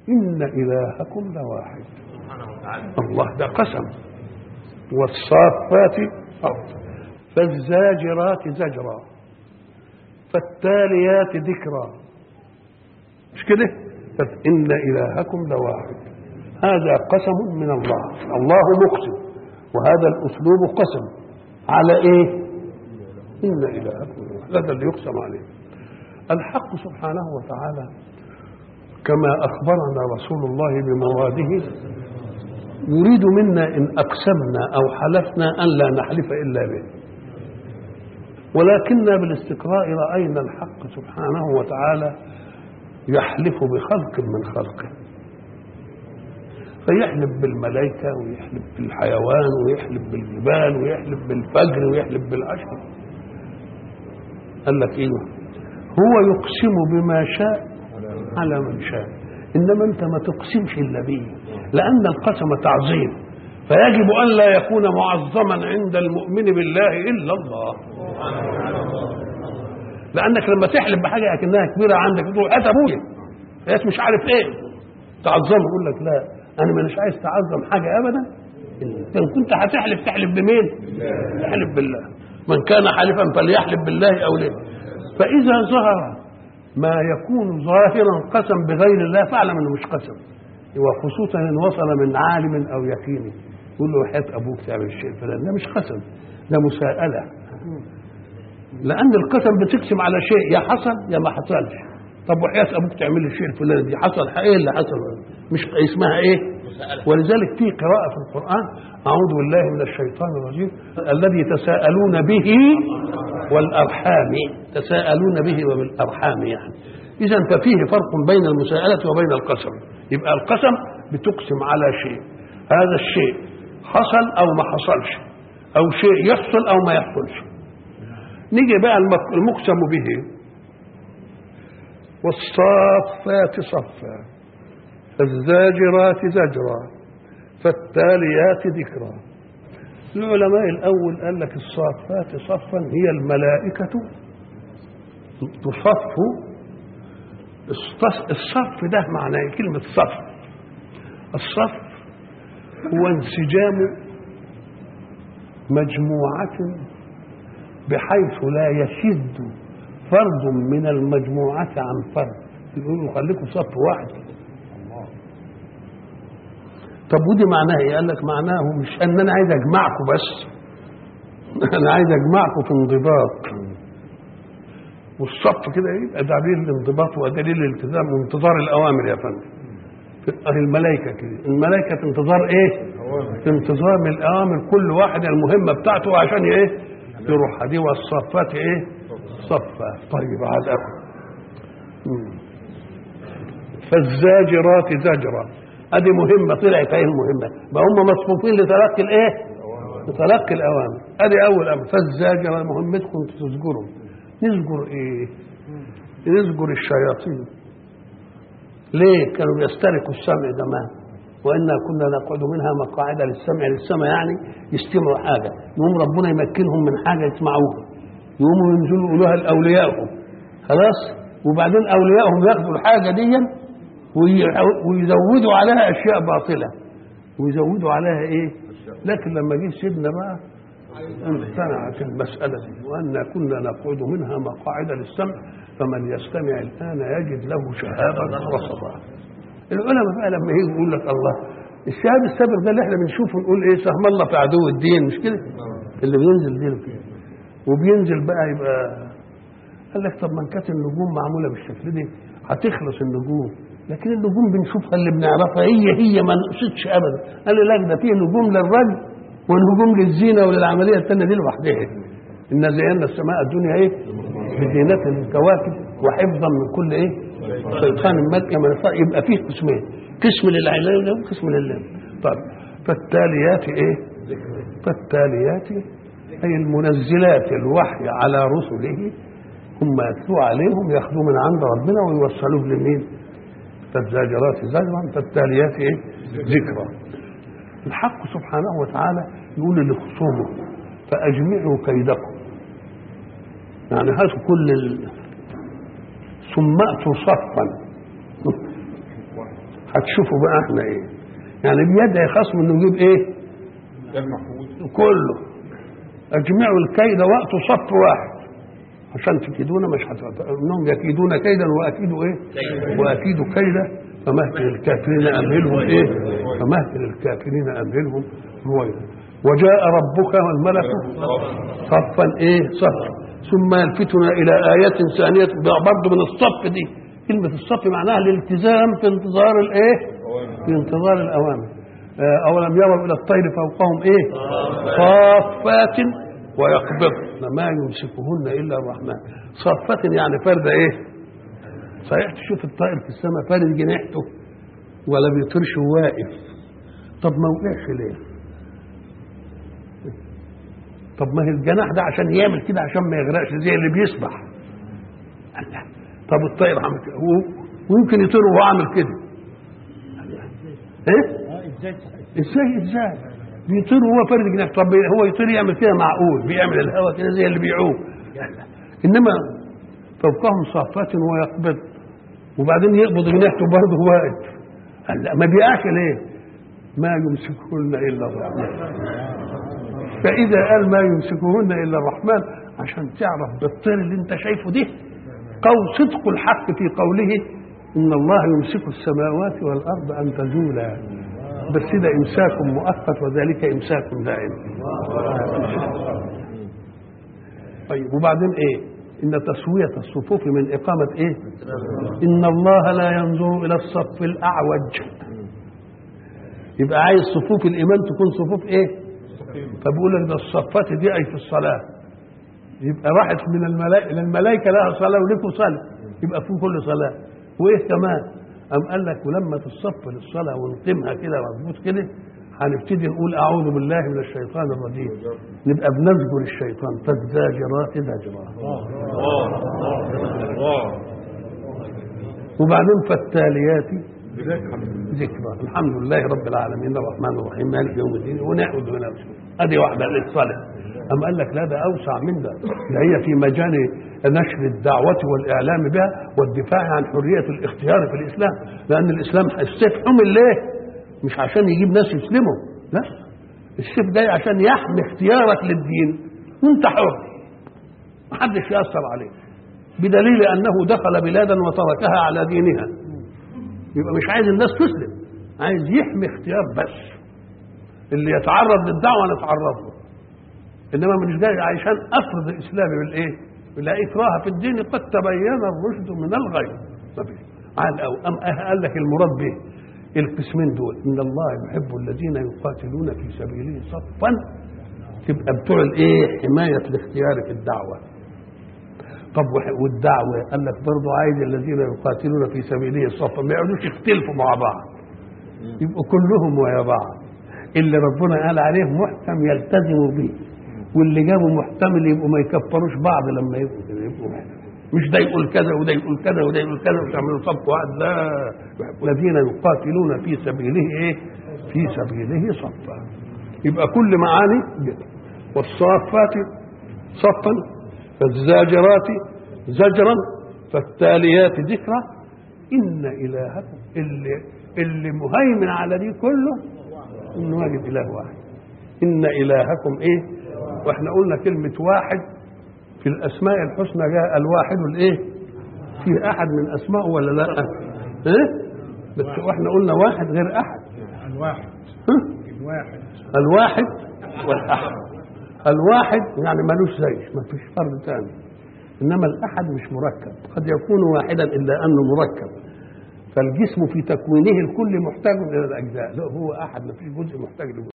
إن إلهكم لواحد الله ده قسم والصافات صفا فالزاجرات زجرا فالتاليات ذكرا مش كده إن إلهكم لواحد هذا قسم من الله الله مقسم وهذا الأسلوب قسم على إيه إن إلهكم لواحد هذا اللي يقسم عليه الحق سبحانه وتعالى كما أخبرنا رسول الله بمراده يريد منا إن أقسمنا أو حلفنا أن لا نحلف إلا به ولكننا بالاستقراء رأينا الحق سبحانه وتعالى يحلف بخلق من خلقه فيحلف بالملائكة ويحلف بالحيوان ويحلف بالجبال ويحلف بالفجر ويحلف بالعشر قال لك ايه هو يقسم بما شاء على من شاء انما انت ما تقسمش الا به لان القسم تعظيم فيجب ان لا يكون معظما عند المؤمن بالله الا الله لانك لما تحلف بحاجه اكنها كبيره عندك تقول هات ابويا هات مش عارف ايه تعظمه يقول لك لا انا مش عايز تعظم حاجه ابدا ان كنت هتحلف تحلف بمين تحلف بالله من كان حالفا فليحلف بالله او ليه فاذا ظهر ما يكون ظاهرا قسم بغير الله فاعلم انه مش قسم وخصوصا ان وصل من عالم او يقين يقول له حياه ابوك تعمل الشيء الفلاني ده مش قسم ده مساءله لان القسم بتقسم على شيء يا حصل يا ما حصلش طب وحياه ابوك تعمل الشيء الفلاني دي حصل ايه اللي حصل مش اسمها ايه ولذلك في قراءة في القرآن أعوذ بالله من الشيطان الرجيم الذي تساءلون به والأرحام تساءلون به وبالأرحام يعني إذا ففيه فرق بين المساءلة وبين القسم يبقى القسم بتقسم على شيء هذا الشيء حصل أو ما حصلش أو شيء يحصل أو ما يحصلش نيجي بقى المقسم به والصافات صفا فالزاجرات زجرا فالتاليات ذكرا العلماء الأول قال لك الصافات صفا هي الملائكة تصف الصف ده معناه كلمة صف الصف هو انسجام مجموعة بحيث لا يشد فرد من المجموعة عن فرد يقولوا خليكم صف واحد طب ودي معناها ايه؟ قال لك معناه مش ان انا عايز اجمعكم بس انا عايز اجمعكم في انضباط والصف كده يبقى دليل الانضباط ودليل الالتزام وانتظار الاوامر يا فندم الملائكه كده الملائكه في انتظار ايه؟ في انتظار الاوامر كل واحد المهمه بتاعته عشان ايه؟ يروح دي والصفات ايه؟ صفا طيب على فالزاجرات زجرا ادي مهمه طلعت ايه المهمه ما هم مصفوفين لتلقي الايه لتلقي الاوامر ادي اول امر فالزاجر مهمتكم تزجروا نزجر ايه نزجر الشياطين ليه كانوا بيسترقوا السمع زمان وانا كنا نقعد منها مقاعد للسمع للسمع يعني يستمعوا حاجه يقوم ربنا يمكنهم من حاجه يسمعوها يقوموا ينزلوا يقولوها لاوليائهم خلاص وبعدين اوليائهم ياخدوا الحاجه دي ويزودوا عليها اشياء باطله ويزودوا عليها ايه لكن لما جه سيدنا بقى امتنعت المسألة دي وأنا كنا نقعد منها مقاعد للسمع فمن يستمع الآن يجد له شهادة رصدا العلماء بقى لما يجي يقول لك الله الشهادة السابق ده اللي احنا بنشوفه نقول ايه سهم الله في عدو الدين مش كده اللي بينزل دين كده وبينزل بقى يبقى قال لك طب ما كانت النجوم معمولة بالشكل دي هتخلص النجوم لكن النجوم بنشوفها اللي بنعرفها هي هي ما نقصدش ابدا قال لي لا ده فيه نجوم للرجل ونجوم للزينه وللعمليه الثانيه دي لوحدها ان زينا السماء الدنيا ايه بزينة الكواكب وحفظا من كل ايه شيطان مكة من يبقى فيه قسمين قسم للعلم وقسم لله طيب فالتاليات ايه فالتاليات اي المنزلات الوحي على رسله هم يتلوا عليهم ياخذوا من عند ربنا ويوصلوه لمين فالزاجرات زجرا فالتاليات ايه ذكرا الحق سبحانه وتعالى يقول لخصومه فاجمعوا كيدكم يعني هاتوا كل ال... ثم اتوا صفا هتشوفوا بقى احنا ايه يعني بيدعي خصم انه يجيب ايه المحفوظ كله اجمعوا الكيد وقتوا صف واحد عشان تكيدونا مش هت... انهم يكيدون كيدا واكيدوا ايه واكيدوا كيدا فمهل الكافرين امهلهم ايه فمهل الكافرين امهلهم رويدا وجاء ربك والملك صفا ايه صفا ثم يلفتنا الى ايات ثانيه برضه من الصف دي كلمه الصف معناها الالتزام في انتظار الايه في انتظار الاوامر آه، اولم يروا الى الطير فوقهم ايه صافات ويقبضن ما يمسكهن الا الرحمن صافات يعني فرد ايه صحيح تشوف الطائر في السماء فارد جناحته ولا بيطيرش واقف طب ما وقعش ليه طب ما هي الجناح ده عشان يعمل كده عشان ما يغرقش زي اللي بيسبح الله. طب الطائر عامل كده و- ويمكن يطير وهو عامل كده الله. ايه ازاي ازاي بيطير وهو فارد جناح طب هو يطير يعمل كده معقول بيعمل الهواء كده زي اللي بيعوم انما فوقهم صافات ويقبض وبعدين يقبض جناحته برضه واقف قال لا ما بيقعش ليه ما يمسكهن الا الرحمن فاذا قال ما يمسكهن الا الرحمن عشان تعرف بالطير اللي انت شايفه ده قول صدق الحق في قوله ان الله يمسك السماوات والارض ان تزولا بس ده امساك مؤقت وذلك امساك دائم طيب وبعدين ايه ان تسويه الصفوف من اقامه ايه ان الله لا ينظر الى الصف الاعوج يبقى عايز صفوف الايمان تكون صفوف ايه فبيقول لك ده الصفات دي اي في الصلاه يبقى راحت من الملائكه للملائكه لها صلاه ولكم صلاه يبقى في كل صلاه وايه كمان أم قال لك ولما تصف للصلاه ونقيمها كده مظبوط كده هنبتدي نقول اعوذ بالله من الشيطان الرجيم نبقى بنزجر الشيطان فالزاجرات زجرا وبعدين فالتاليات ذكرى الحمد لله رب العالمين الرحمن الرحيم مالك يوم الدين ونعبد من ادي واحده للصلاه أم قال لك لا ده أوسع من ده ده هي في مجال نشر الدعوة والإعلام بها والدفاع عن حرية الاختيار في الإسلام لأن الإسلام السيف حمل ليه؟ مش عشان يجيب ناس يسلموا لا السيف جاي عشان يحمي اختيارك للدين وانت حر محدش يأثر عليك بدليل أنه دخل بلادا وتركها على دينها يبقى مش عايز الناس تسلم عايز يحمي اختيار بس اللي يتعرض للدعوة نتعرض له انما مش جاي عشان افرض الاسلام بالايه؟ لا اكراه في الدين قد تبين الرشد من الغي ما فيش عال او ام قال لك المراد به القسمين دول ان الله يحب الذين يقاتلون في سبيله صفا تبقى بتوع الايه؟ حمايه الاختيار في الدعوه طب والدعوه قال لك برضه عايز الذين يقاتلون في سبيله صفا ما يقعدوش يختلفوا مع بعض يبقوا كلهم ويا بعض اللي ربنا قال عليه محكم يلتزموا به واللي جابوا محتمل يبقوا ما يكفروش بعض لما يبقوا كده يبقوا مش ده يقول كذا وده يقول كذا وده يقول كذا وتعملوا صف واحد لا الذين يقاتلون في سبيله ايه؟ في سبيله صفا يبقى كل معاني والصافات صفا فالزاجرات زجرا فالتاليات ذكرا ان الهكم اللي اللي مهيمن على دي كله انه واجب اله واحد ان الهكم ايه واحنا قلنا كلمة واحد في الأسماء الحسنى جاء الواحد الإيه؟ في أحد من أسمائه ولا لا؟ إيه؟ بس واحنا قلنا واحد غير أحد الواحد ها؟ الواحد الواحد والأحد الواحد يعني ملوش زي ما فيش فرد ثاني إنما الأحد مش مركب قد يكون واحدا إلا أنه مركب فالجسم في تكوينه الكل محتاج إلى الأجزاء لا هو أحد ما فيش جزء محتاج لجزء